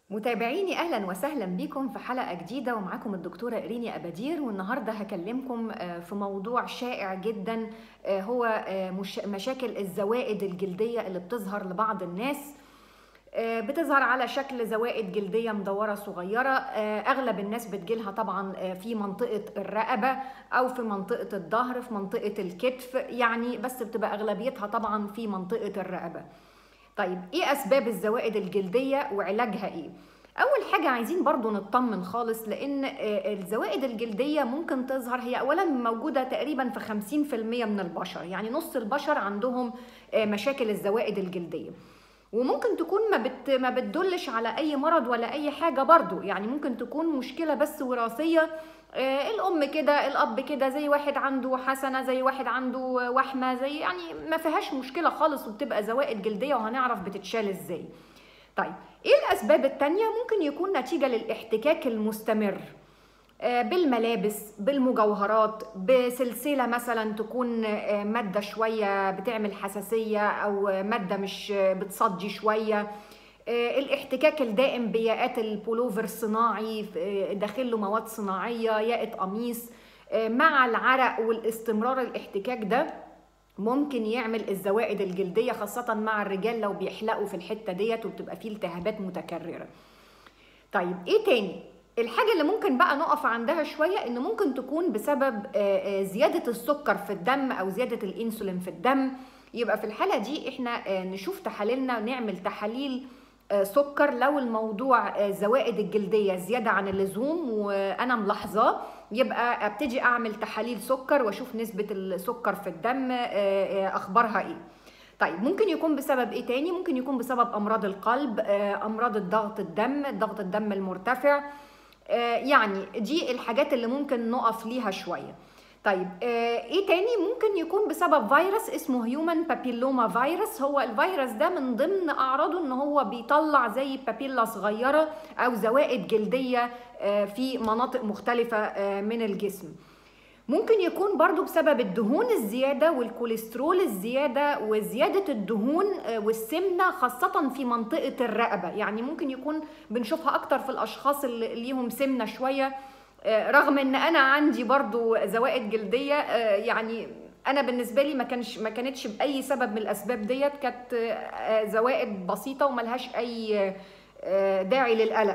متابعيني اهلا وسهلا بكم في حلقه جديده ومعاكم الدكتوره إريني ابادير والنهارده هكلمكم آه، في موضوع شائع جدا آه، هو آه، مش- مشاكل الزوائد الجلديه اللي بتظهر لبعض الناس آه، بتظهر على شكل زوائد جلديه مدوره صغيره آه، اغلب الناس بتجيلها طبعا آه، في منطقه الرقبه او في منطقه الظهر في منطقه الكتف يعني بس بتبقى اغلبيتها طبعا في منطقه الرقبه طيب ايه اسباب الزوائد الجلديه وعلاجها ايه اول حاجه عايزين برضو نطمن خالص لان آه، الزوائد الجلديه ممكن تظهر هي اولا موجوده تقريبا في 50% من البشر يعني نص البشر عندهم آه، مشاكل الزوائد الجلديه وممكن تكون ما بت ما بتدلش على اي مرض ولا اي حاجه برضو يعني ممكن تكون مشكله بس وراثيه آه، الام كده الاب كده زي واحد عنده حسنه زي واحد عنده وحمه زي يعني ما فيهاش مشكله خالص وبتبقى زوائد جلديه وهنعرف بتتشال ازاي طيب ايه الاسباب التانية ممكن يكون نتيجه للاحتكاك المستمر آه، بالملابس بالمجوهرات بسلسله مثلا تكون آه، ماده شويه بتعمل حساسيه او آه، ماده مش آه، بتصدي شويه آه، الاحتكاك الدائم بياقات البولوفر الصناعي آه، داخل له مواد صناعيه ياقه قميص آه، مع العرق والاستمرار الاحتكاك ده ممكن يعمل الزوائد الجلديه خاصه مع الرجال لو بيحلقوا في الحته ديت وبتبقى فيه التهابات متكرره طيب ايه تاني الحاجة اللي ممكن بقى نقف عندها شوية ان ممكن تكون بسبب آه، آه، زيادة السكر في الدم او زيادة الانسولين في الدم يبقى في الحالة دي احنا آه، نشوف تحاليلنا ونعمل تحاليل آه، سكر لو الموضوع آه، زوائد الجلدية زيادة عن اللزوم وانا ملاحظاه يبقى ابتدي اعمل تحاليل سكر واشوف نسبة السكر في الدم آه، آه، اخبارها ايه طيب ممكن يكون بسبب ايه تاني ممكن يكون بسبب امراض القلب آه، امراض الضغط الدم ضغط الدم المرتفع آه، يعني دي الحاجات اللي ممكن نقف ليها شويه طيب آه، ايه تاني ممكن يكون بسبب فيروس اسمه هيومن بابيلوما فيروس هو الفيروس ده من ضمن اعراضه ان هو بيطلع زي بابيلا صغيره او زوائد جلديه آه، في مناطق مختلفه آه، من الجسم ممكن يكون برضو بسبب الدهون الزيادة والكوليسترول الزيادة وزيادة الدهون آه، والسمنة خاصة في منطقة الرقبة يعني ممكن يكون بنشوفها أكتر في الأشخاص اللي ليهم سمنة شوية آه، رغم ان انا عندي برضو زوائد جلدية آه، يعني انا بالنسبة لي ما كانش ما كانتش بأي سبب من الأسباب ديت كانت آه، زوائد بسيطة وملهاش أي آه، داعي للقلق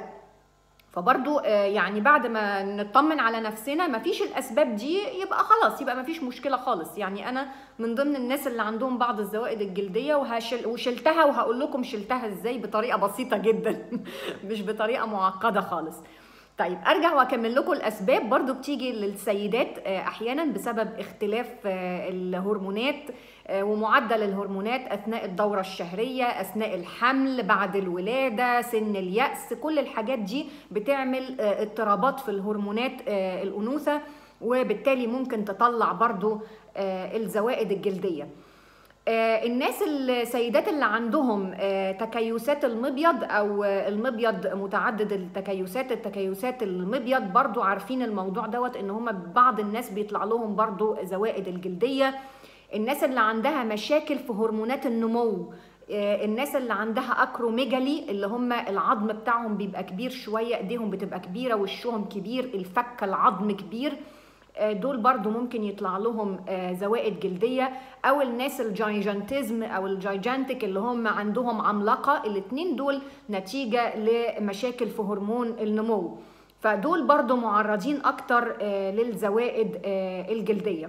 فبرضو آه، يعني بعد ما نطمن على نفسنا مفيش الاسباب دي يبقى خلاص يبقى مفيش مشكله خالص يعني انا من ضمن الناس اللي عندهم بعض الزوائد الجلديه وهشل وشلتها وهقول لكم شلتها ازاي بطريقه بسيطه جدا مش بطريقه معقده خالص طيب ارجع واكمل لكم الاسباب برضو بتيجي للسيدات آه، احيانا بسبب اختلاف آه، الهرمونات آه، ومعدل الهرمونات اثناء الدوره الشهريه اثناء الحمل بعد الولاده سن الياس كل الحاجات دي بتعمل آه، اضطرابات في الهرمونات آه، الانوثه وبالتالي ممكن تطلع برضو آه، الزوائد الجلديه آه، الناس السيدات اللي عندهم آه، تكيسات المبيض او آه، المبيض متعدد التكيسات التكيسات المبيض برضو عارفين الموضوع دوت ان هم بعض الناس بيطلع لهم برضو زوائد الجلدية الناس اللي عندها مشاكل في هرمونات النمو آه، الناس اللي عندها اكروميجالي اللي هم العظم بتاعهم بيبقى كبير شوية ايديهم بتبقى كبيرة وشهم كبير الفك العظم كبير آه، دول برضو ممكن يطلع لهم آه، زوائد جلدية او الناس الجايجانتيزم او الجايجانتيك اللي هم عندهم عملاقة الاتنين دول نتيجة لمشاكل في هرمون النمو فدول برضو معرضين اكتر آه، للزوائد آه، الجلدية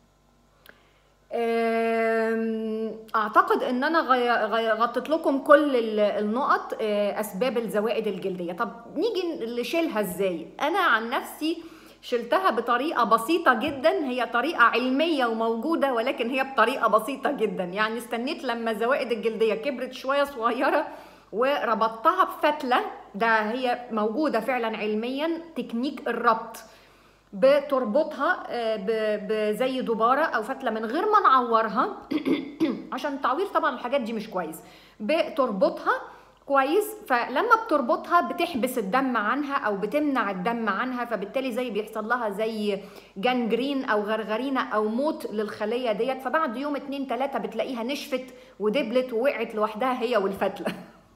آم، اعتقد ان انا غي- غي- غطيت لكم كل ال- النقط آه، اسباب الزوائد الجلديه طب نيجي نشيلها ازاي انا عن نفسي شلتها بطريقه بسيطه جدا هي طريقه علميه وموجوده ولكن هي بطريقه بسيطه جدا يعني استنيت لما الزوائد الجلديه كبرت شويه صغيره وربطتها بفتله ده هي موجوده فعلا علميا تكنيك الربط بتربطها آه، ب- بزي دبارة أو فتلة من غير ما نعورها عشان التعوير طبعا الحاجات دي مش كويس بتربطها كويس فلما بتربطها بتحبس الدم عنها او بتمنع الدم عنها فبالتالي زي بيحصل لها زي جانجرين او غرغرينه او موت للخليه ديت فبعد يوم اتنين تلاته بتلاقيها نشفت ودبلت ووقعت لوحدها هي والفتله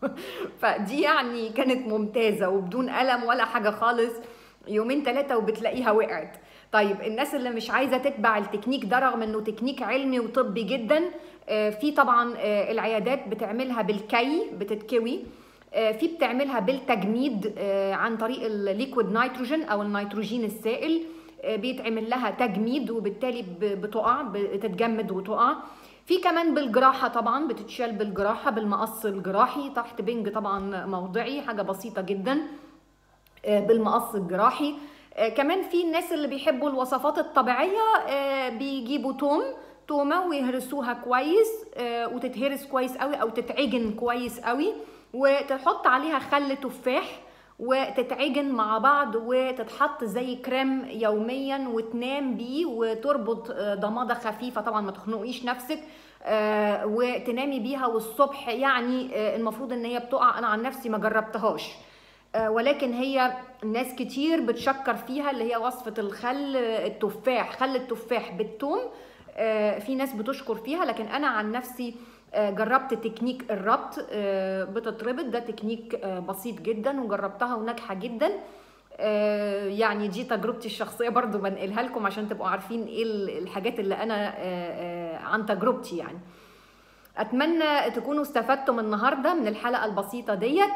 فدي يعني كانت ممتازه وبدون الم ولا حاجه خالص يومين ثلاثه وبتلاقيها وقعت طيب الناس اللي مش عايزه تتبع التكنيك ده رغم انه تكنيك علمي وطبي جدا آه، في طبعا آه، العيادات بتعملها بالكي بتتكوي آه، في بتعملها بالتجميد آه، عن طريق الليكويد نيتروجين او النيتروجين السائل آه، بيتعمل لها تجميد وبالتالي ب- بتقع بتتجمد وتقع في كمان بالجراحة طبعا بتتشال بالجراحة بالمقص الجراحي تحت بنج طبعا موضعي حاجة بسيطة جدا آه، بالمقص الجراحي آه، كمان في الناس اللي بيحبوا الوصفات الطبيعية آه، بيجيبوا توم تومة ويهرسوها كويس آه، وتتهرس كويس قوي او تتعجن كويس قوي وتحط عليها خل تفاح وتتعجن مع بعض وتتحط زي كريم يوميا وتنام بيه وتربط آه، ضمادة خفيفة طبعا ما تخنقيش نفسك آه، وتنامي بيها والصبح يعني آه، المفروض ان هي بتقع انا عن نفسي ما جربتهاش آه، ولكن هي ناس كتير بتشكر فيها اللي هي وصفة الخل التفاح خل التفاح بالثوم آه، في ناس بتشكر فيها لكن انا عن نفسي آه، جربت تكنيك الربط آه، بتتربط ده تكنيك آه، بسيط جدا وجربتها وناجحة جدا آه، يعني دي تجربتي الشخصية برضو بنقلها لكم عشان تبقوا عارفين ايه ال- الحاجات اللي انا آه، آه، عن تجربتي يعني اتمنى تكونوا استفدتم النهارده من الحلقه البسيطه ديت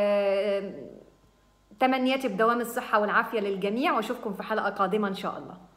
آه، تمنياتي بدوام الصحه والعافيه للجميع واشوفكم في حلقه قادمه ان شاء الله